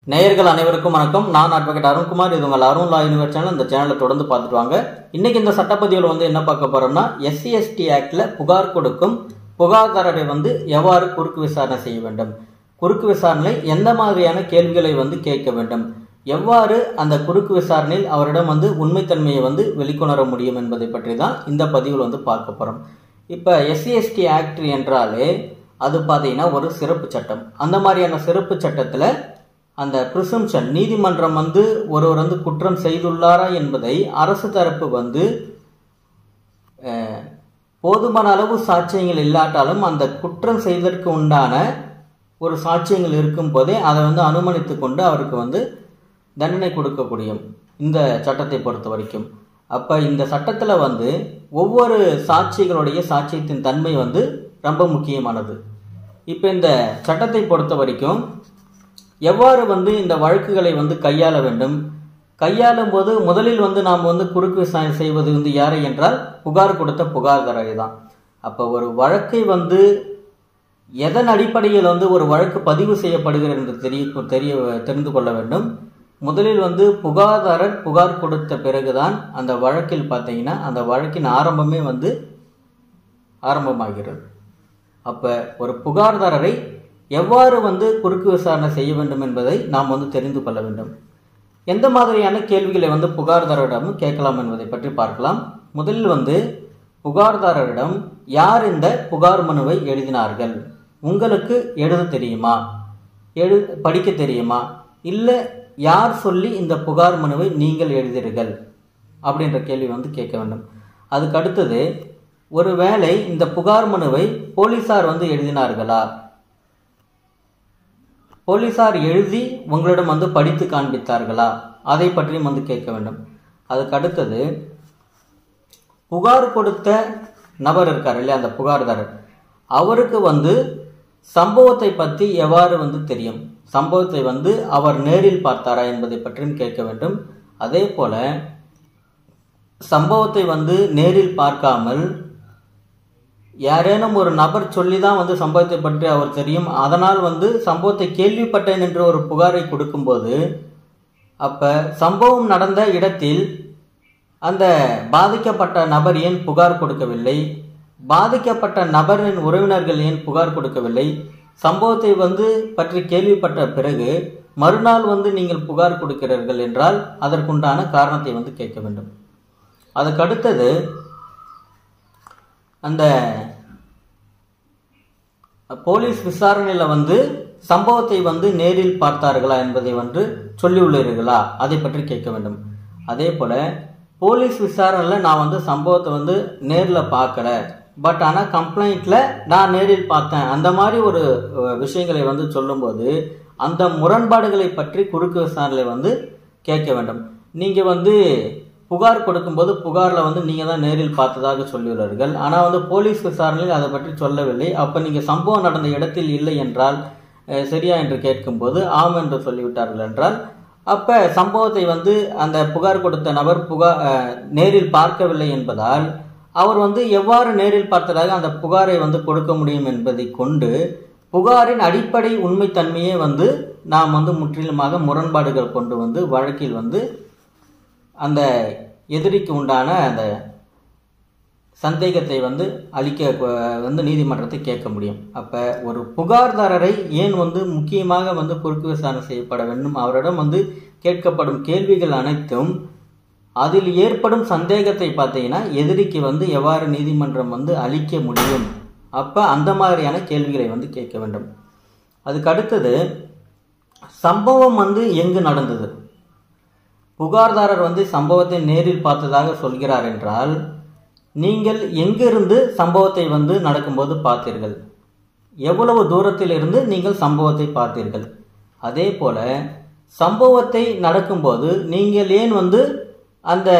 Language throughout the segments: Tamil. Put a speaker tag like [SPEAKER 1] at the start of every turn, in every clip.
[SPEAKER 1] நேயர்கள் அனைவருக்கும் வணக்கம் நான் அட்வொகேட் அருண்குமார் இது உங்கள் அருண் லா யூனிவர் சேனல் இந்த சேனலை தொடர்ந்து பார்த்துட்டு வாங்க இன்னைக்கு இந்த சட்டப்பதிவில் வந்து என்ன பார்க்க போறோம்னா எஸ்சி எஸ்டி ஆக்ட்ல புகார் கொடுக்கும் புகார்தாரரை வந்து எவ்வாறு குறுக்கு விசாரணை செய்ய வேண்டும் குறுக்கு விசாரணை எந்த மாதிரியான கேள்விகளை வந்து கேட்க வேண்டும் எவ்வாறு அந்த குறுக்கு விசாரணையில் அவரிடம் வந்து உண்மைத்தன்மையை வந்து வெளிக்கொணர முடியும் என்பதை பற்றி தான் இந்த பதிவில் வந்து பார்க்க போறோம் இப்போ எஸ்சி எஸ்டி ஆக்ட் என்றாலே அது பார்த்தீங்கன்னா ஒரு சிறப்பு சட்டம் அந்த மாதிரியான சிறப்பு சட்டத்தில் அந்த ப்ரிசம்ஷன் நீதிமன்றம் வந்து ஒருவர் வந்து குற்றம் செய்துள்ளாரா என்பதை அரசு தரப்பு வந்து அஹ், போதுமான அளவு சாட்சியங்கள் இல்லாட்டாலும் அந்த குற்றம் செய்ததற்கு உண்டான ஒரு சாட்சியங்கள் இருக்கும் போதே அதை வந்து அனுமதித்து கொண்டு அவருக்கு வந்து தண்டனை கொடுக்க முடியும் இந்த சட்டத்தை பொறுத்த வரைக்கும் அப்போ இந்த சட்டத்தில் வந்து ஒவ்வொரு சாட்சிகளுடைய சாட்சியத்தின் தன்மை வந்து ரொம்ப முக்கியமானது இப்போ இந்த சட்டத்தை பொறுத்த வரைக்கும் எவ்வாறு வந்து இந்த வழக்குகளை வந்து கையாள வேண்டும் கையாளும் போது முதலில் வந்து நாம் வந்து குறுக்கு விசாரணை செய்வது வந்து யாரை என்றால் புகார் கொடுத்த புகார்தாரரை தான் அப்போ ஒரு வழக்கை வந்து எதன் அடிப்படையில் வந்து ஒரு வழக்கு பதிவு செய்யப்படுகிறது என்று தெரிய தெரிய தெரிந்து கொள்ள வேண்டும் முதலில் வந்து புகார்தாரர் புகார் கொடுத்த பிறகுதான் அந்த வழக்கில் பார்த்தீங்கன்னா அந்த வழக்கின் ஆரம்பமே வந்து ஆரம்பமாகிறது அப்போ ஒரு புகார்தாரரை எவ்வாறு வந்து குறுக்கு விசாரணை செய்ய வேண்டும் என்பதை நாம் வந்து தெரிந்து கொள்ள வேண்டும் எந்த மாதிரியான கேள்விகளை வந்து புகார்தாரரிடம் கேட்கலாம் என்பதை பற்றி பார்க்கலாம் முதலில் வந்து புகார்தாரரிடம் யார் இந்த புகார் மனுவை எழுதினார்கள் உங்களுக்கு எழுத தெரியுமா எழு படிக்க தெரியுமா இல்லை யார் சொல்லி இந்த புகார் மனுவை நீங்கள் எழுதீர்கள் அப்படின்ற கேள்வி வந்து கேட்க வேண்டும் அதுக்கு அடுத்தது ஒருவேளை இந்த புகார் மனுவை போலீசார் வந்து எழுதினார்களா போலீசார் எழுதி உங்களிடம் வந்து படித்து காண்பித்தார்களா அதை பற்றியும் வந்து கேட்க வேண்டும் அதுக்கு அடுத்தது புகார் கொடுத்த நபர் இருக்கார் இல்லையா அந்த புகார்தாரர் அவருக்கு வந்து சம்பவத்தை பற்றி எவ்வாறு வந்து தெரியும் சம்பவத்தை வந்து அவர் நேரில் பார்த்தாரா என்பதை பற்றியும் கேட்க வேண்டும் அதே போல சம்பவத்தை வந்து நேரில் பார்க்காமல் யாரேனும் ஒரு நபர் சொல்லி தான் வந்து சம்பவத்தை பற்றி அவர் தெரியும் அதனால் வந்து சம்பவத்தை கேள்விப்பட்டேன் என்று ஒரு புகாரை கொடுக்கும்போது அப்ப சம்பவம் நடந்த இடத்தில் அந்த பாதிக்கப்பட்ட நபர் ஏன் புகார் கொடுக்கவில்லை பாதிக்கப்பட்ட நபரின் உறவினர்கள் ஏன் புகார் கொடுக்கவில்லை சம்பவத்தை வந்து பற்றி கேள்விப்பட்ட பிறகு மறுநாள் வந்து நீங்கள் புகார் கொடுக்கிறீர்கள் என்றால் அதற்குண்டான காரணத்தை வந்து கேட்க வேண்டும் அதுக்கு அடுத்தது அந்த போலீஸ் விசாரணையில் வந்து சம்பவத்தை வந்து நேரில் பார்த்தார்களா என்பதை வந்து சொல்லியுள்ளீர்களா அதை பற்றி கேட்க வேண்டும் அதே போல போலீஸ் விசாரணையில் நான் வந்து சம்பவத்தை வந்து நேரில் பார்க்கல பட் ஆனால் கம்ப்ளைண்ட்டில் நான் நேரில் பார்த்தேன் அந்த மாதிரி ஒரு அஹ், விஷயங்களை வந்து சொல்லும்போது அந்த முரண்பாடுகளை பற்றி குறுக்கு விசாரணை வந்து கேட்க வேண்டும் நீங்கள் வந்து புகார் கொடுக்கும்போது புகாரில் வந்து நீங்கள் தான் நேரில் பார்த்ததாக சொல்லியுள்ளீர்கள் ஆனால் வந்து போலீஸ் விசாரணையில் அதை பற்றி சொல்லவில்லை அப்போ நீங்கள் சம்பவம் நடந்த இடத்தில் இல்லை என்றால் அஹ், சரியா என்று கேட்கும்போது ஆம் என்று சொல்லிவிட்டார்கள் என்றால் அப்போ சம்பவத்தை வந்து அந்த புகார் கொடுத்த நபர் புகார் அஹ், நேரில் பார்க்கவில்லை என்பதால் அவர் வந்து எவ்வாறு நேரில் பார்த்ததாக அந்த புகாரை வந்து கொடுக்க முடியும் என்பதை கொண்டு புகாரின் அடிப்படை உண்மைத்தன்மையே வந்து நாம் வந்து முற்றிலுமாக முரண்பாடுகள் கொண்டு வந்து வழக்கில் வந்து அந்த எதிரிக்கு உண்டான அந்த சந்தேகத்தை வந்து அளிக்க அஹ், வந்து நீதிமன்றத்தை கேட்க முடியும் அப்போ ஒரு புகார்தாரரை ஏன் வந்து முக்கியமாக வந்து குறுக்கு விசாரணை செய்யப்பட வேண்டும் அவரிடம் வந்து கேட்கப்படும் கேள்விகள் அனைத்தும் அதில் ஏற்படும் சந்தேகத்தை பார்த்தீங்கன்னா எதிரிக்கு வந்து எவ்வாறு நீதிமன்றம் வந்து அளிக்க முடியும் அப்போ அந்த மாதிரியான கேள்விகளை வந்து கேட்க வேண்டும் அதுக்கு அடுத்தது சம்பவம் வந்து எங்கு நடந்தது புகார்தாரர் வந்து சம்பவத்தை நேரில் பார்த்ததாக சொல்கிறார் என்றால் நீங்கள் எங்கிருந்து சம்பவத்தை வந்து நடக்கும்போது பார்த்தீர்கள் எவ்வளவு தூரத்தில் இருந்து நீங்கள் சம்பவத்தை பார்த்தீர்கள் அதே போல சம்பவத்தை நடக்கும்போது நீங்கள் ஏன் வந்து அந்த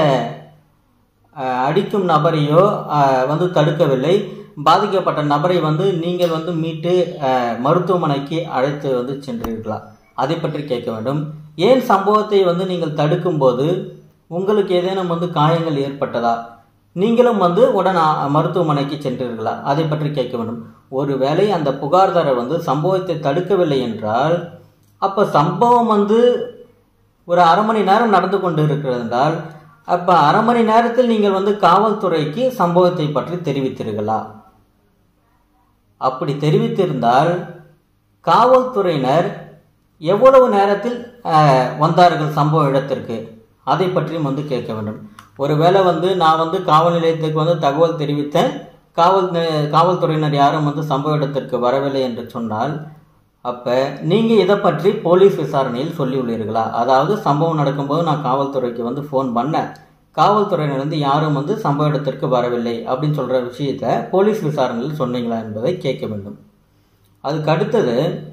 [SPEAKER 1] அஹ், அடிக்கும் நபரையோ அஹ், வந்து தடுக்கவில்லை பாதிக்கப்பட்ட நபரை வந்து நீங்கள் வந்து மீட்டு அஹ், மருத்துவமனைக்கு அழைத்து வந்து சென்றீர்களா அதை பற்றி கேட்க வேண்டும் ஏன் சம்பவத்தை வந்து நீங்கள் தடுக்கும்போது உங்களுக்கு ஏதேனும் வந்து காயங்கள் ஏற்பட்டதா நீங்களும் வந்து உடன் அ- மருத்துவமனைக்கு சென்றீர்களா அதை பற்றி கேட்க வேண்டும் ஒருவேளை அந்த புகார்தாரர் வந்து சம்பவத்தை தடுக்கவில்லை என்றால் அப்போ சம்பவம் வந்து ஒரு அரை மணி நேரம் நடந்து கொண்டு இருக்கிறது என்றால் அப்போ அரை மணி நேரத்தில் நீங்கள் வந்து காவல்துறைக்கு சம்பவத்தை பற்றி தெரிவித்தீர்களா அப்படி தெரிவித்திருந்தால் காவல்துறையினர் எவ்வளவு நேரத்தில் அஹ், வந்தார்கள் சம்பவ இடத்திற்கு அதை பற்றியும் வந்து கேட்க வேண்டும் ஒருவேளை வந்து நான் வந்து காவல் நிலையத்துக்கு வந்து தகவல் தெரிவித்தேன் காவல் நி- காவல்துறையினர் யாரும் வந்து சம்பவ இடத்திற்கு வரவில்லை என்று சொன்னால் அப்ப நீங்க இதை பற்றி போலீஸ் விசாரணையில் சொல்லியுள்ளீர்களா அதாவது சம்பவம் நடக்கும்போது நான் காவல்துறைக்கு வந்து ஃபோன் பண்ணேன் காவல்துறையினர் வந்து யாரும் வந்து சம்பவ இடத்திற்கு வரவில்லை அப்படின்னு சொல்ற விஷயத்த போலீஸ் விசாரணையில் சொன்னீங்களா என்பதை கேட்க வேண்டும் அதுக்கு அடுத்தது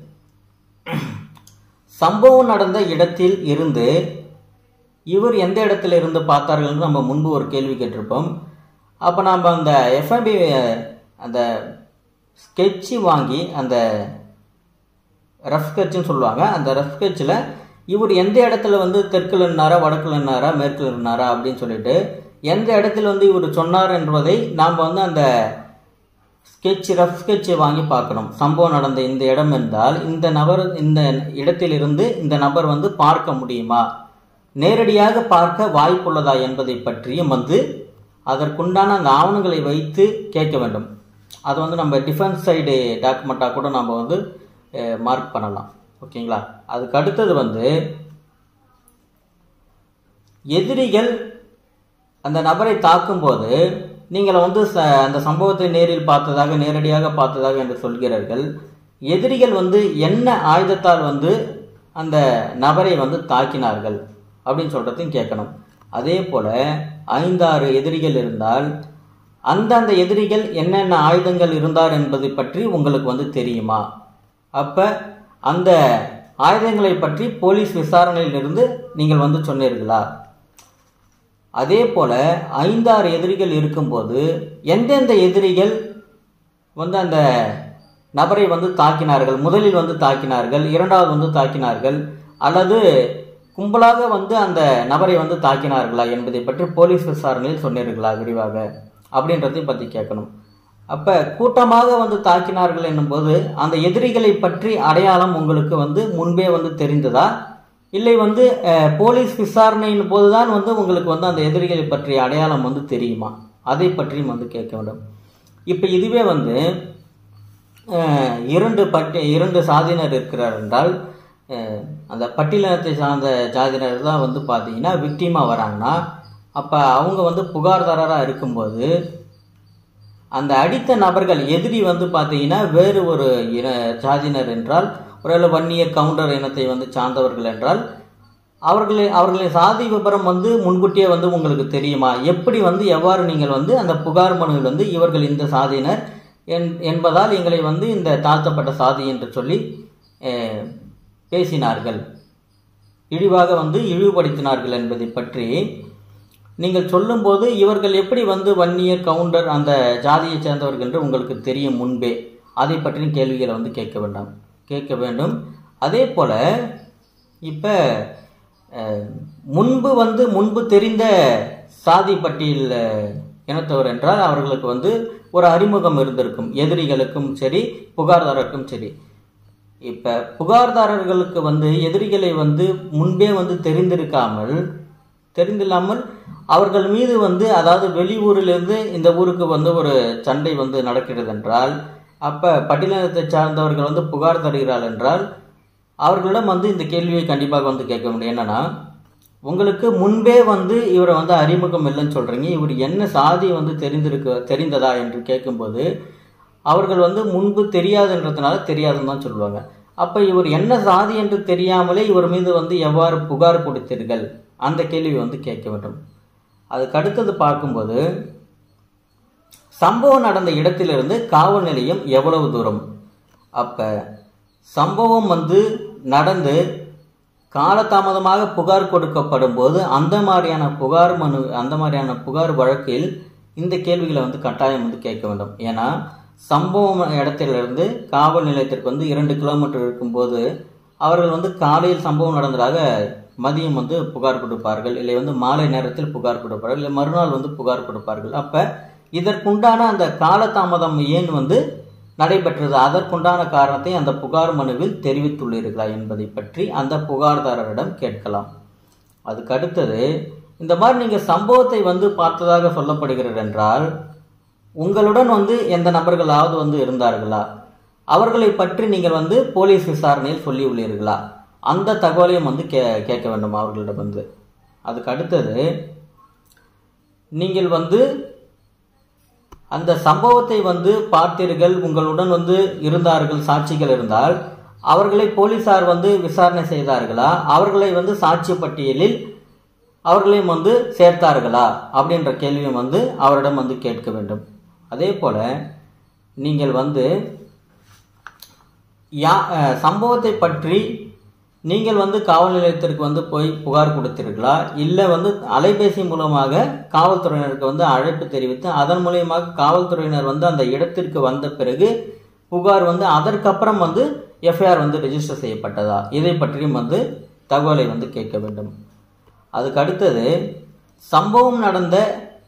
[SPEAKER 1] சம்பவம் நடந்த இடத்தில் இருந்து இவர் எந்த இடத்துல இருந்து பார்த்தார்கள்னு நம்ம முன்பு ஒரு கேள்வி கேட்டிருப்போம் அப்போ நாம் அந்த எஃப்எம்பி அந்த ஸ்கெட்சு வாங்கி அந்த ரஃப் ஸ்கெட்சுன்னு சொல்லுவாங்க அந்த ரஃப் ஸ்கெட்சில் இவர் எந்த இடத்துல வந்து தெற்குல நின்னாரா வடக்குல நின்னாரா மேற்குல நின்னாரா அப்படின்னு சொல்லிட்டு எந்த இடத்துல வந்து இவர் சொன்னார் என்பதை நாம் வந்து அந்த ஸ்கெட்ச் ரஃப் ஸ்கெட்சை வாங்கி பார்க்கணும் சம்பவம் நடந்த இந்த இடம் என்றால் இந்த நபர் இந்த இடத்திலிருந்து இந்த நபர் வந்து பார்க்க முடியுமா நேரடியாக பார்க்க வாய்ப்புள்ளதா என்பதை பற்றியும் வந்து அதற்குண்டான அந்த ஆவணங்களை வைத்து கேட்க வேண்டும் அது வந்து நம்ம டிஃபென்ஸ் சைடு டாக்குமெண்ட்டாக கூட நம்ம வந்து மார்க் பண்ணலாம் ஓகேங்களா அதுக்கு அடுத்தது வந்து எதிரிகள் அந்த நபரை தாக்கும்போது நீங்கள் வந்து ச அந்த சம்பவத்தை நேரில் பார்த்ததாக நேரடியாக பார்த்ததாக என்று சொல்கிறார்கள் எதிரிகள் வந்து என்ன ஆயுதத்தால் வந்து அந்த நபரை வந்து தாக்கினார்கள் அப்படின்னு சொல்றதையும் கேட்கணும் அதே போல ஐந்தாறு எதிரிகள் இருந்தால் அந்தந்த எதிரிகள் என்னென்ன ஆயுதங்கள் இருந்தார் என்பதை பற்றி உங்களுக்கு வந்து தெரியுமா அப்ப அந்த ஆயுதங்களை பற்றி போலீஸ் விசாரணையிலிருந்து நீங்கள் வந்து சொன்னீர்களா அதே போல ஐந்தாறு எதிரிகள் இருக்கும்போது எந்தெந்த எதிரிகள் வந்து அந்த நபரை வந்து தாக்கினார்கள் முதலில் வந்து தாக்கினார்கள் இரண்டாவது வந்து தாக்கினார்கள் அல்லது கும்பலாக வந்து அந்த நபரை வந்து தாக்கினார்களா என்பதை பற்றி போலீஸ் விசாரணையில் சொன்னீர்களா விரிவாக அப்படின்றதையும் பற்றி கேட்கணும் அப்ப கூட்டமாக வந்து தாக்கினார்கள் என்னும்போது அந்த எதிரிகளை பற்றி அடையாளம் உங்களுக்கு வந்து முன்பே வந்து தெரிந்ததா இல்லை வந்து அஹ், போலீஸ் விசாரணையின் போதுதான் வந்து உங்களுக்கு வந்து அந்த எதிரிகளை பற்றிய அடையாளம் வந்து தெரியுமா அதை பற்றியும் வந்து கேட்க வேண்டும் இப்போ இதுவே வந்து அஹ், இரண்டு பட்டி இரண்டு சாதியினர் இருக்கிறார் என்றால் அஹ், அந்த பட்டியலினத்தை சார்ந்த ஜாதியினர் தான் வந்து பார்த்தீங்கன்னா விக்டிமாக வராங்கன்னா அப்போ அவங்க வந்து புகார்தாரராக இருக்கும்போது அந்த அடித்த நபர்கள் எதிரி வந்து பார்த்தீங்கன்னா வேறு ஒரு இன ஜாதியினர் என்றால் ஒருவேளை வன்னியர் கவுண்டர் இனத்தை வந்து சார்ந்தவர்கள் என்றால் அவர்களை அவர்களின் சாதி விபரம் வந்து முன்கூட்டியே வந்து உங்களுக்கு தெரியுமா எப்படி வந்து எவ்வாறு நீங்கள் வந்து அந்த புகார் மனுவில் வந்து இவர்கள் இந்த சாதியினர் என் என்பதால் எங்களை வந்து இந்த தாழ்த்தப்பட்ட சாதி என்று சொல்லி அஹ், பேசினார்கள் இழிவாக வந்து இழிவுபடுத்தினார்கள் என்பதை பற்றி நீங்கள் சொல்லும்போது இவர்கள் எப்படி வந்து வன்னியர் கவுண்டர் அந்த ஜாதியைச் சேர்ந்தவர்கள் என்று உங்களுக்கு தெரியும் முன்பே அதை பற்றியும் கேள்விகளை வந்து கேட்க வேண்டாம் கேட்க வேண்டும் அதே போல இப்போ முன்பு வந்து முன்பு தெரிந்த சாதி பட்டியல் அஹ், இனத்தவர் என்றால் அவர்களுக்கு வந்து ஒரு அறிமுகம் இருந்திருக்கும் எதிரிகளுக்கும் சரி புகார்தாரருக்கும் சரி இப்போ புகார்தாரர்களுக்கு வந்து எதிரிகளை வந்து முன்பே வந்து தெரிந்திருக்காமல் தெரிந்தில்லாமல் அவர்கள் மீது வந்து அதாவது வெளியூரிலிருந்து இந்த ஊருக்கு வந்து ஒரு சண்டை வந்து நடக்கிறது என்றால் அப்போ பட்டியலினத்தை சார்ந்தவர்கள் வந்து புகார் தருகிறார்கள் என்றால் அவர்களிடம் வந்து இந்த கேள்வியை கண்டிப்பாக வந்து கேட்க முடியும் என்னன்னா உங்களுக்கு முன்பே வந்து இவரை வந்து அறிமுகம் இல்லைன்னு சொல்றீங்க இவர் என்ன சாதி வந்து தெரிந்திருக்க தெரிந்ததா என்று கேட்கும்போது அவர்கள் வந்து முன்பு தெரியாதுன்றதுனால தெரியாதுன்னு தான் சொல்லுவாங்க அப்ப இவர் என்ன சாதி என்று தெரியாமலே இவர் மீது வந்து எவ்வாறு புகார் கொடுத்தீர்கள் அந்த கேள்வி வந்து கேட்க வேண்டும் அதுக்கு அடுத்தது பார்க்கும்போது சம்பவம் நடந்த இடத்திலிருந்து காவல் நிலையம் எவ்வளவு தூரம் அப்ப சம்பவம் வந்து நடந்து காலதாமதமாக புகார் கொடுக்கப்படும் போது அந்த மாதிரியான புகார் மனு அந்த மாதிரியான புகார் வழக்கில் இந்த கேள்விகளை வந்து கட்டாயம் வந்து கேட்க வேண்டும் ஏன்னா சம்பவம் இடத்திலிருந்து காவல் நிலையத்திற்கு வந்து இரண்டு கிலோமீட்டர் இருக்கும்போது அவர்கள் வந்து காலையில் சம்பவம் நடந்ததாக மதியம் வந்து புகார் கொடுப்பார்கள் இல்லை வந்து மாலை நேரத்தில் புகார் கொடுப்பார்கள் இல்லை மறுநாள் வந்து புகார் கொடுப்பார்கள் அப்ப இதற்குண்டான அந்த காலதாமதம் ஏன் வந்து நடைபெற்றது அதற்குண்டான காரணத்தை அந்த புகார் மனுவில் தெரிவித்துள்ளீர்களா என்பதை பற்றி அந்த புகார்தாரரிடம் கேட்கலாம் அதுக்கு அடுத்தது இந்த மாதிரி நீங்கள் சம்பவத்தை வந்து பார்த்ததாக சொல்லப்படுகிறது என்றால் உங்களுடன் வந்து எந்த நபர்களாவது வந்து இருந்தார்களா அவர்களை பற்றி நீங்கள் வந்து போலீஸ் விசாரணையில் சொல்லி உள்ளீர்களா அந்த தகவலையும் வந்து கே கேட்க வேண்டும் அவர்களிடம் வந்து அதுக்கு அடுத்தது நீங்கள் வந்து அந்த சம்பவத்தை வந்து பார்த்தீர்கள் உங்களுடன் வந்து இருந்தார்கள் சாட்சிகள் இருந்தால் அவர்களை போலீசார் வந்து விசாரணை செய்தார்களா அவர்களை வந்து சாட்சி பட்டியலில் அவர்களையும் வந்து சேர்த்தார்களா அப்படின்ற கேள்வியும் வந்து அவரிடம் வந்து கேட்க வேண்டும் அதே போல நீங்கள் வந்து யா அஹ், சம்பவத்தை பற்றி நீங்கள் வந்து காவல் நிலையத்திற்கு வந்து போய் புகார் கொடுத்தீர்களா இல்லை வந்து அலைபேசி மூலமாக காவல்துறையினருக்கு வந்து அழைப்பு தெரிவித்து அதன் மூலியமாக காவல்துறையினர் வந்து அந்த இடத்திற்கு வந்த பிறகு புகார் வந்து அதற்கப்புறம் வந்து எஃப்ஐஆர் வந்து ரெஜிஸ்டர் செய்யப்பட்டதா இதை பற்றியும் வந்து தகவலை வந்து கேட்க வேண்டும் அதுக்கு அடுத்தது சம்பவம் நடந்த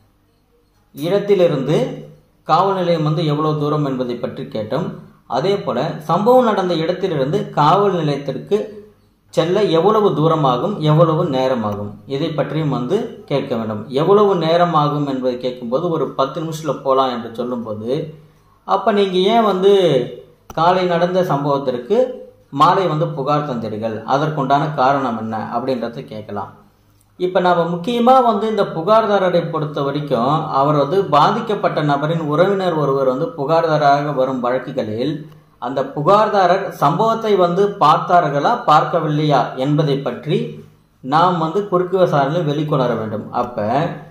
[SPEAKER 1] இடத்திலிருந்து காவல் நிலையம் வந்து எவ்வளவு தூரம் என்பதை பற்றி கேட்டோம் அதே போல சம்பவம் நடந்த இடத்திலிருந்து காவல் நிலையத்திற்கு செல்ல எவ்வளவு தூரமாகும் எவ்வளவு நேரமாகும் இதை பற்றியும் வந்து கேட்க வேண்டும் எவ்வளவு நேரமாகும் என்பதை கேட்கும்போது ஒரு பத்து நிமிஷத்தில் போகலாம் என்று சொல்லும்போது அப்போ நீங்கள் ஏன் வந்து காலை நடந்த சம்பவத்திற்கு மாலை வந்து புகார் தந்தீர்கள் அதற்குண்டான காரணம் என்ன அப்படின்றத கேட்கலாம் இப்போ நம்ம முக்கியமாக வந்து இந்த புகார்தாரரை பொறுத்த வரைக்கும் அவர் வந்து பாதிக்கப்பட்ட நபரின் உறவினர் ஒருவர் வந்து புகார்தாராக வரும் வழக்குகளில் அந்த புகார்தாரர் சம்பவத்தை வந்து பார்த்தார்களா பார்க்கவில்லையா என்பதை பற்றி நாம் வந்து குறுக்கு விசாரணையில் வெளிக்கொணர வேண்டும் அப்போ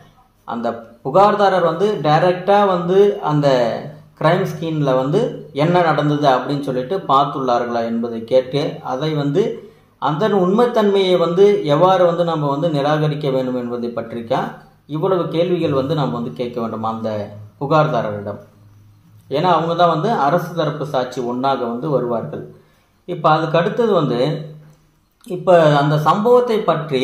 [SPEAKER 1] அந்த புகார்தாரர் வந்து டைரக்டாக வந்து அந்த கிரைம் ஸ்கீனில் வந்து என்ன நடந்தது அப்படின்னு சொல்லிட்டு பார்த்துள்ளார்களா என்பதை கேட்டு அதை வந்து அதன் உண்மைத்தன்மையை வந்து எவ்வாறு வந்து நம்ம வந்து நிராகரிக்க வேண்டும் என்பதை பற்றிக்கா இவ்வளவு கேள்விகள் வந்து நம்ம வந்து கேட்க வேண்டும் அந்த புகார்தாரரிடம் ஏன்னா அவங்க தான் வந்து அரசு தரப்பு சாட்சி ஒன்றாக வந்து வருவார்கள் இப்போ அதுக்கு அடுத்தது வந்து இப்போ அந்த சம்பவத்தை பற்றி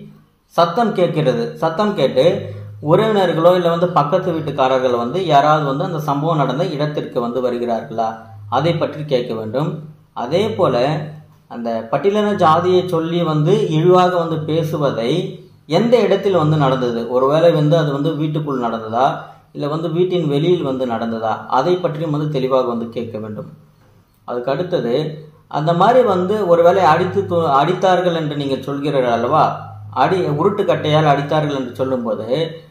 [SPEAKER 1] சத்தம் கேட்கிறது சத்தம் கேட்டு உறவினர்களோ இல்லை வந்து பக்கத்து வீட்டுக்காரர்கள் வந்து யாராவது வந்து அந்த சம்பவம் நடந்த இடத்திற்கு வந்து வருகிறார்களா அதை பற்றி கேட்க வேண்டும் அதே போல அந்த பட்டியலின ஜாதியை சொல்லி வந்து இழிவாக வந்து பேசுவதை எந்த இடத்தில் வந்து நடந்தது ஒருவேளை வந்து அது வந்து வீட்டுக்குள் நடந்ததா இல்லை வந்து வீட்டின் வெளியில் வந்து நடந்ததா அதை பற்றியும் வந்து தெளிவாக வந்து கேட்க வேண்டும் அதுக்கு அடுத்தது அந்த மாதிரி வந்து ஒருவேளை அடித்து து- அடித்தார்கள் என்று நீங்கள் சொல்கிறீர்கள் அல்லவா அடி உருட்டுக்கட்டையால் அடித்தார்கள் என்று சொல்லும்போது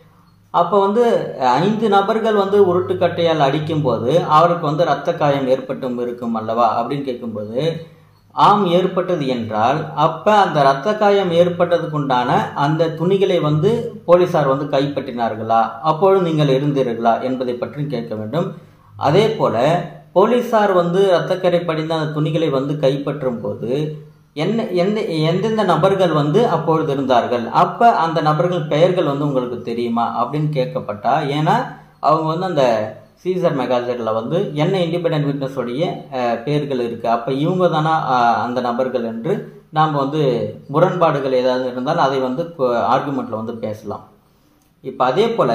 [SPEAKER 1] அப்போ வந்து ஐந்து நபர்கள் வந்து உருட்டுக்கட்டையால் அடிக்கும்போது அவருக்கு வந்து இரத்த காயம் ஏற்பட்டும் இருக்கும் அல்லவா அப்படின்னு கேட்கும்போது ஆம் ஏற்பட்டது என்றால் அப்ப அந்த இரத்த காயம் ஏற்பட்டதுக்குண்டான அந்த துணிகளை வந்து போலீசார் வந்து கைப்பற்றினார்களா அப்பொழுது நீங்கள் இருந்தீர்களா என்பதை பற்றி கேட்க வேண்டும் அதே போல போலீசார் வந்து இரத்தக்கரை படிந்த அந்த துணிகளை வந்து கைப்பற்றும் போது என்ன எந்த எந்தெந்த நபர்கள் வந்து அப்பொழுது இருந்தார்கள் அப்ப அந்த நபர்கள் பெயர்கள் வந்து உங்களுக்கு தெரியுமா அப்படின்னு கேட்கப்பட்டா ஏன்னா அவங்க வந்து அந்த சீசர் மெகாசெட்ல வந்து என்ன இண்டிபெண்டன்ட் விட்னஸ் உடைய அஹ், பெயர்கள் இருக்கு அப்ப இவங்க தானா அஹ், அந்த நபர்கள் என்று நாம் வந்து முரண்பாடுகள் ஏதாவது இருந்தால் அதை வந்து ஆர்குமெண்ட்ல வந்து பேசலாம் இப்போ அதே போல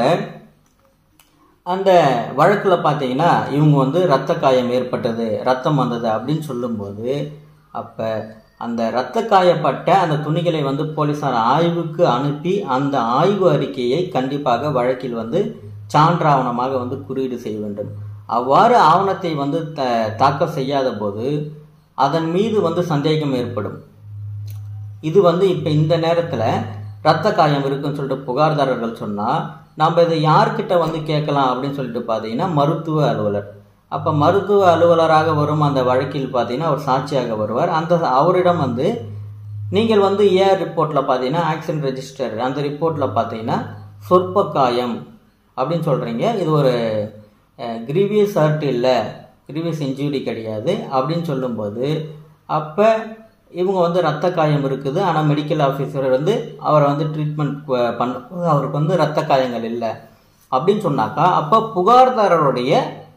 [SPEAKER 1] அந்த வழக்கில் பார்த்தீங்கன்னா இவங்க வந்து இரத்த காயம் ஏற்பட்டது ரத்தம் வந்தது அப்படின்னு சொல்லும்போது அப்போ அந்த இரத்த காயப்பட்ட அந்த துணிகளை வந்து போலீசார் ஆய்வுக்கு அனுப்பி அந்த ஆய்வு அறிக்கையை கண்டிப்பாக வழக்கில் வந்து சான்றாவணமாக வந்து குறியீடு செய்ய வேண்டும் அவ்வாறு ஆவணத்தை வந்து த தாக்கல் செய்யாத போது அதன் மீது வந்து சந்தேகம் ஏற்படும் இது வந்து இப்போ இந்த நேரத்தில் ரத்த காயம் இருக்குன்னு சொல்லிட்டு புகார்தாரர்கள் சொன்னால் நம்ம இதை யார்கிட்ட வந்து கேட்கலாம் அப்படின்னு சொல்லிட்டு பார்த்தீங்கன்னா மருத்துவ அலுவலர் அப்போ மருத்துவ அலுவலராக வரும் அந்த வழக்கில் பார்த்தீங்கன்னா அவர் சாட்சியாக வருவார் அந்த அவரிடம் வந்து நீங்கள் வந்து ஏஆர் ரிப்போர்ட்டில் பார்த்தீங்கன்னா ஆக்சிடென்ட் ரெஜிஸ்டர் அந்த ரிப்போர்ட்டில் பார்த்தீங்கன்னா சொற்ப காயம் அப்படின்னு சொல்கிறீங்க இது ஒரு கிரீவியஸ் ஹர்ட் இல்லை கிரீவியஸ் இன்ஜுரி கிடையாது அப்படின்னு சொல்லும்போது அப்போ இவங்க வந்து ரத்த காயம் இருக்குது ஆனால் மெடிக்கல் ஆஃபீஸர் வந்து அவரை வந்து ட்ரீட்மெண்ட் பண்ணும்போது அவருக்கு வந்து ரத்த காயங்கள் இல்லை அப்படின்னு சொன்னாக்கா அப்போ புகார்தாரருடைய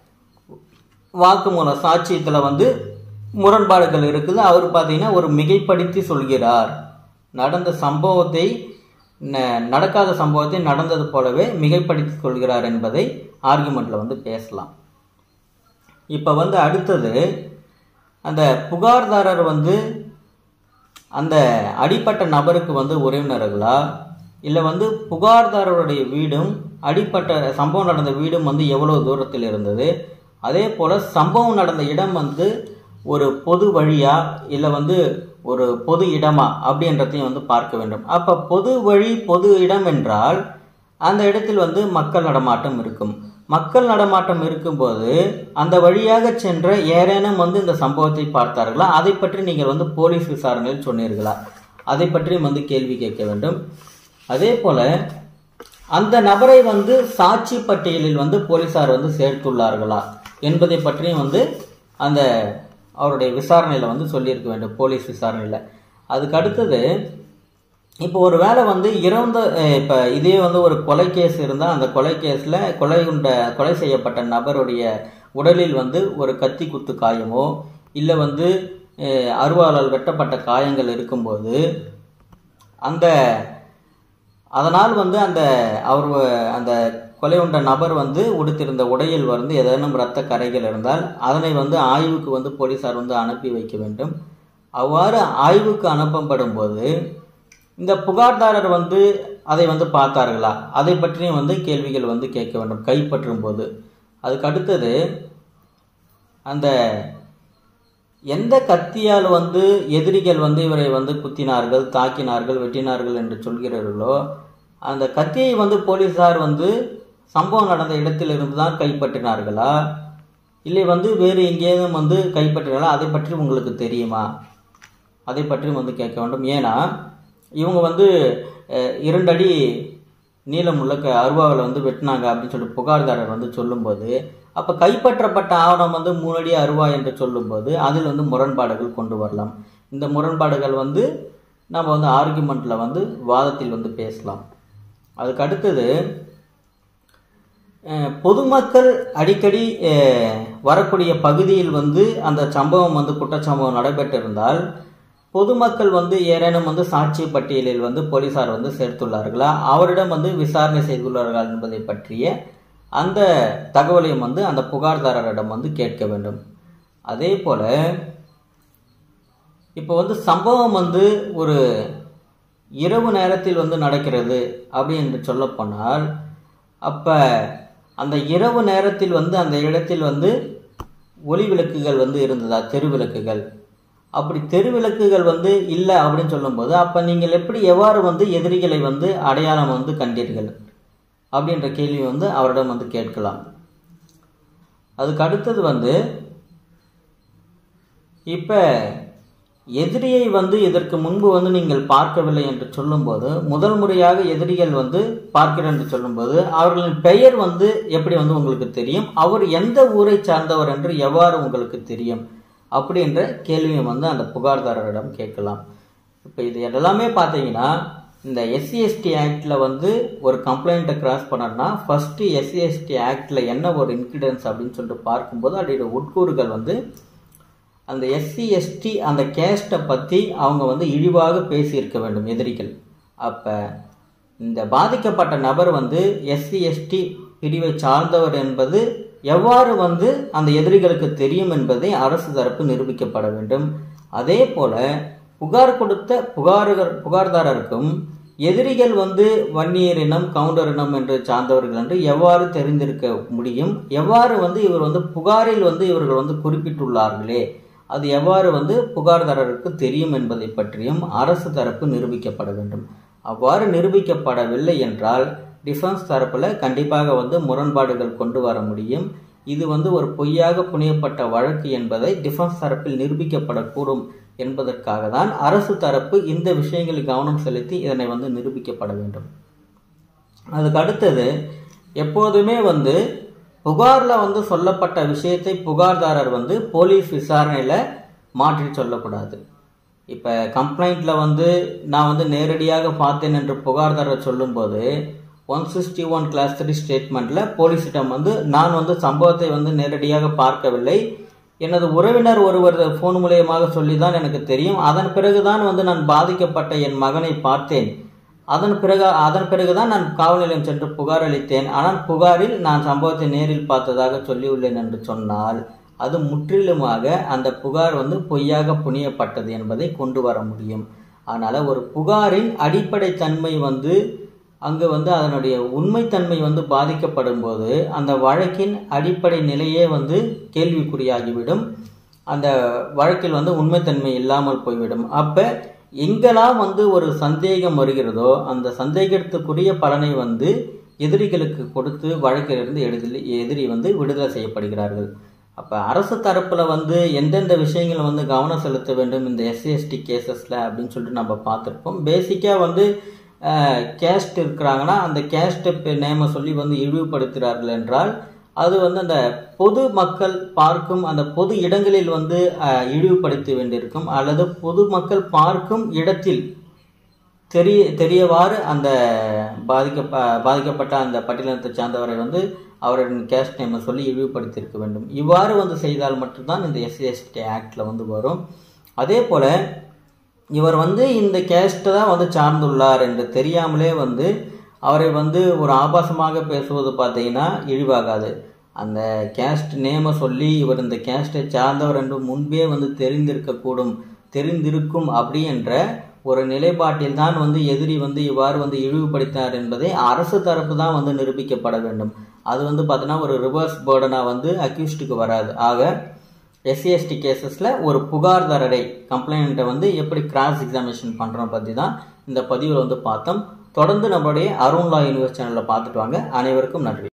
[SPEAKER 1] வாக்குமூல சாட்சியத்தில் வந்து முரண்பாடுகள் இருக்குது அவர் பார்த்தீங்கன்னா ஒரு மிகைப்படுத்தி சொல்கிறார் நடந்த சம்பவத்தை ந- நடக்காத சம்பவத்தை நடந்தது போலவே மிகைப்படுத்தி சொல்கிறார் என்பதை ஆர்குமெண்ட்ல வந்து பேசலாம் இப்போ வந்து அடுத்தது அந்த புகார்தாரர் வந்து அந்த அடிப்பட்ட நபருக்கு வந்து உறவினர்களா இல்லை வந்து புகார்தாரருடைய வீடும் அடிப்பட்ட சம்பவம் நடந்த வீடும் வந்து எவ்வளோ தூரத்தில் இருந்தது அதே போல் சம்பவம் நடந்த இடம் வந்து ஒரு பொது வழியா இல்லை வந்து ஒரு பொது இடமா அப்படின்றதையும் வந்து பார்க்க வேண்டும் அப்போ பொது வழி பொது இடம் என்றால் அந்த இடத்தில் வந்து மக்கள் நடமாட்டம் இருக்கும் மக்கள் நடமாட்டம் இருக்கும்போது அந்த வழியாக சென்ற ஏறேனும் வந்து இந்த சம்பவத்தை பார்த்தார்களா அதை பற்றி நீங்கள் வந்து போலீஸ் விசாரணையில் சொன்னீர்களா அதை பற்றியும் வந்து கேள்வி கேட்க வேண்டும் அதே போல அந்த நபரை வந்து சாட்சி பட்டியலில் வந்து போலீசார் வந்து சேர்த்துள்ளார்களா என்பதை பற்றியும் வந்து அந்த அவருடைய விசாரணையில் வந்து சொல்லியிருக்க வேண்டும் போலீஸ் விசாரணையில் அதுக்கு அடுத்தது இப்போ ஒரு வேளை வந்து இறந்த அஹ் இப்போ இதே வந்து ஒரு கொலை கேஸ் இருந்தால் அந்த கொலை கேஸில் கொலை உண்ட கொலை செய்யப்பட்ட நபருடைய உடலில் வந்து ஒரு கத்தி குத்து காயமோ இல்லை வந்து அஹ் அருவாளால் வெட்டப்பட்ட காயங்கள் இருக்கும்போது அந்த அதனால் வந்து அந்த அவர் வ- அந்த கொலை உண்ட நபர் வந்து உடுத்திருந்த உடையில் வந்து ஏதேனும் இரத்த கரைகள் இருந்தால் அதனை வந்து ஆய்வுக்கு வந்து போலீசார் வந்து அனுப்பி வைக்க வேண்டும் அவ்வாறு ஆய்வுக்கு அனுப்பப்படும் போது இந்த புகார்தாரர் வந்து அதை வந்து பார்த்தார்களா அதை பற்றியும் வந்து கேள்விகள் வந்து கேட்க வேண்டும் கைப்பற்றும் போது அதுக்கு அடுத்தது அந்த எந்த கத்தியால் வந்து எதிரிகள் வந்து இவரை வந்து குத்தினார்கள் தாக்கினார்கள் வெட்டினார்கள் என்று சொல்கிறார்களோ அந்த கத்தியை வந்து போலீசார் வந்து சம்பவம் நடந்த இடத்திலிருந்து தான் கைப்பற்றினார்களா இல்லை வந்து வேறு எங்கேயும் வந்து கைப்பற்றினார்களா அதை பற்றி உங்களுக்கு தெரியுமா அதை பற்றி வந்து கேட்க வேண்டும் ஏன்னா இவங்க வந்து அஹ், இரண்டு அடி நீளமுள்ள க அருவாவில் வந்து வெட்டினாங்க அப்படின்னு சொல்லி புகார்தாரர் வந்து சொல்லும்போது அப்போ கைப்பற்றப்பட்ட ஆவணம் வந்து மூணு அடி அருவா என்று சொல்லும்போது அதில் வந்து முரண்பாடுகள் கொண்டு வரலாம் இந்த முரண்பாடுகள் வந்து நம்ம வந்து ஆர்குமெண்ட்டில் வந்து வாதத்தில் வந்து பேசலாம் அதுக்கு அடுத்தது அஹ், பொதுமக்கள் அடிக்கடி அஹ், வரக்கூடிய பகுதியில் வந்து அந்த சம்பவம் வந்து குற்றச்சம்பவம் நடைபெற்றிருந்தால் பொதுமக்கள் வந்து ஏதேனும் வந்து சாட்சி பட்டியலில் வந்து போலீசார் வந்து சேர்த்துள்ளார்களா அவரிடம் வந்து விசாரணை செய்துள்ளார்கள் என்பதை பற்றிய அந்த தகவலையும் வந்து அந்த புகார்தாரரிடம் வந்து கேட்க வேண்டும் அதே போல இப்போ வந்து சம்பவம் வந்து ஒரு இரவு நேரத்தில் வந்து நடக்கிறது அப்படி என்று சொல்லப்போனால் அப்போ அந்த இரவு நேரத்தில் வந்து அந்த இடத்தில் வந்து ஒளி விளக்குகள் வந்து இருந்ததா தெரு விளக்குகள் அப்படி தெரு விளக்குகள் வந்து இல்லை அப்படின்னு சொல்லும்போது அப்போ நீங்கள் எப்படி எவ்வாறு வந்து எதிரிகளை வந்து அடையாளம் வந்து கண்டீர்கள் அப்படின்ற கேள்வி வந்து அவரிடம் வந்து கேட்கலாம் அதுக்கு அடுத்தது வந்து இப்போ எதிரியை வந்து இதற்கு முன்பு வந்து நீங்கள் பார்க்கவில்லை என்று சொல்லும்போது முதல் முறையாக எதிரிகள் வந்து பார்க்கிறேன் என்று சொல்லும்போது அவர்களின் பெயர் வந்து எப்படி வந்து உங்களுக்கு தெரியும் அவர் எந்த ஊரை சார்ந்தவர் என்று எவ்வாறு உங்களுக்கு தெரியும் அப்படின்ற கேள்வியை வந்து அந்த புகார்தாரரிடம் கேட்கலாம் இப்போ இது எல்லாமே பார்த்தீங்கன்னா இந்த எஸ்சி எஸ்டி ஆக்டில் வந்து ஒரு கம்ப்ளைண்ட்டை கிராஸ் பண்ணணும்னா ஃபஸ்ட்டு எஸ்சி எஸ்டி ஆக்டில் என்ன ஒரு இன்க்ரிடன்ஸ் அப்படின்னு சொல்லிட்டு பார்க்கும்போது அதோட உட்கூறுகள் வந்து அந்த எஸ்சி எஸ்டி அந்த கேஸ்ட்டை பற்றி அவங்க வந்து இழிவாக பேசியிருக்க வேண்டும் எதிரிகள் அப்போ இந்த பாதிக்கப்பட்ட நபர் வந்து எஸ்சி எஸ்டி பிரிவை சார்ந்தவர் என்பது எவ்வாறு வந்து அந்த எதிரிகளுக்கு தெரியும் என்பதை அரசு தரப்பு நிரூபிக்கப்பட வேண்டும் அதே போல புகார் கொடுத்த புகார்கள் புகார்தாரருக்கும் எதிரிகள் வந்து வன்னியர் இனம் கவுண்டர் இனம் என்று சார்ந்தவர்கள் என்று எவ்வாறு தெரிந்திருக்க முடியும் எவ்வாறு வந்து இவர் வந்து புகாரில் வந்து இவர்கள் வந்து குறிப்பிட்டுள்ளார்களே அது எவ்வாறு வந்து புகார்தாரருக்கு தெரியும் என்பதை பற்றியும் அரசு தரப்பு நிரூபிக்கப்பட வேண்டும் அவ்வாறு நிரூபிக்கப்படவில்லை என்றால் டிஃபென்ஸ் தரப்பில் கண்டிப்பாக வந்து முரண்பாடுகள் கொண்டு வர முடியும் இது வந்து ஒரு பொய்யாக புனையப்பட்ட வழக்கு என்பதை டிஃபென்ஸ் தரப்பில் நிரூபிக்கப்படக்கூடும் என்பதற்காக தான் அரசு தரப்பு இந்த விஷயங்களில் கவனம் செலுத்தி இதனை வந்து நிரூபிக்கப்பட வேண்டும் அதுக்கு அடுத்தது எப்போதுமே வந்து புகாரில் வந்து சொல்லப்பட்ட விஷயத்தை புகார்தாரர் வந்து போலீஸ் விசாரணையில் மாற்றி சொல்லக்கூடாது இப்போ கம்ப்ளைண்ட்டில் வந்து நான் வந்து நேரடியாக பார்த்தேன் என்று புகார்தாரர் சொல்லும்போது one sixty one clause three ஸ்டேட்மெண்ட்டில் போலீஸிடம் வந்து நான் வந்து சம்பவத்தை வந்து நேரடியாக பார்க்கவில்லை எனது உறவினர் ஒருவர் ஃபோன் மூலியமாக சொல்லி தான் எனக்கு தெரியும் அதன் பிறகுதான் வந்து நான் பாதிக்கப்பட்ட என் மகனை பார்த்தேன் அதன் பிறகு அதன் பிறகுதான் நான் காவல் நிலையம் சென்று புகார் அளித்தேன் ஆனால் புகாரில் நான் சம்பவத்தை நேரில் பார்த்ததாக சொல்லியுள்ளேன் என்று சொன்னால் அது முற்றிலுமாக அந்த புகார் வந்து பொய்யாக புனியப்பட்டது என்பதை கொண்டு வர முடியும் அதனால் ஒரு புகாரின் அடிப்படை தன்மை வந்து அங்கு வந்து அதனுடைய உண்மைத்தன்மை வந்து பாதிக்கப்படும் போது அந்த வழக்கின் அடிப்படை நிலையே வந்து கேள்விக்குறியாகிவிடும் அந்த வழக்கில் வந்து உண்மைத்தன்மை இல்லாமல் போய்விடும் அப்போ எங்கெல்லாம் வந்து ஒரு சந்தேகம் வருகிறதோ அந்த சந்தேகத்துக்குரிய பலனை வந்து எதிரிகளுக்கு கொடுத்து வழக்கிலிருந்து எளிதில் எதிரி வந்து விடுதலை செய்யப்படுகிறார்கள் அப்போ அரசு தரப்பில் வந்து எந்தெந்த விஷயங்கள் வந்து கவனம் செலுத்த வேண்டும் இந்த எஸ்சிஎஸ்டி கேசஸில் அப்படின்னு சொல்லிட்டு நம்ம பார்த்துருப்போம் பேசிக்காக வந்து கேஸ்ட் இருக்கிறாங்கன்னா அந்த கேஸ்ட் நேம சொல்லி வந்து இழிவுபடுத்துகிறார்கள் என்றால் அது வந்து அந்த பொது மக்கள் பார்க்கும் அந்த பொது இடங்களில் வந்து இழிவுபடுத்த வேண்டியிருக்கும் அல்லது பொது மக்கள் பார்க்கும் இடத்தில் தெரிய தெரியவாறு அந்த பாதிக்க பாதிக்கப்பட்ட அந்த பட்டியலினத்தை சார்ந்தவரை வந்து அவரின் கேஸ்ட் நேமை சொல்லி இழிவுபடுத்தியிருக்க வேண்டும் இவ்வாறு வந்து செய்தால் மட்டும்தான் இந்த எஸ்சிஎஸ்டி ஆக்டில் வந்து வரும் அதே போல் இவர் வந்து இந்த கேஸ்ட்டை தான் வந்து சார்ந்துள்ளார் என்று தெரியாமலே வந்து அவரை வந்து ஒரு ஆபாசமாக பேசுவது பார்த்தீங்கன்னா இழிவாகாது அந்த கேஸ்ட் நேமை சொல்லி இவர் இந்த கேஸ்ட்டை சார்ந்தவர் என்று முன்பே வந்து தெரிந்திருக்கக்கூடும் தெரிந்திருக்கும் அப்படி என்ற ஒரு நிலைப்பாட்டில் தான் வந்து எதிரி வந்து இவ்வாறு வந்து இழிவுபடுத்தினார் என்பதை அரசு தரப்பு தான் வந்து நிரூபிக்கப்பட வேண்டும் அது வந்து பார்த்தீங்கன்னா ஒரு ரிவர்ஸ் பேர்டனாக வந்து அக்யூஸ்டுக்கு வராது ஆக எஸ்சிஎஸ்டி கேசஸில் ஒரு புகார்தாரரை கம்ப்ளைண்ட்டை வந்து எப்படி கிராஸ் எக்ஸாமினேஷன் பண்ணுறோம் பற்றி தான் இந்த பதிவில் வந்து பார்த்தோம் தொடர்ந்து நம்மளுடைய அருண் லா யூனிவர்ஸ் சேனலில் பார்த்துட்டு வாங்க அனைவருக்கும் நன்றி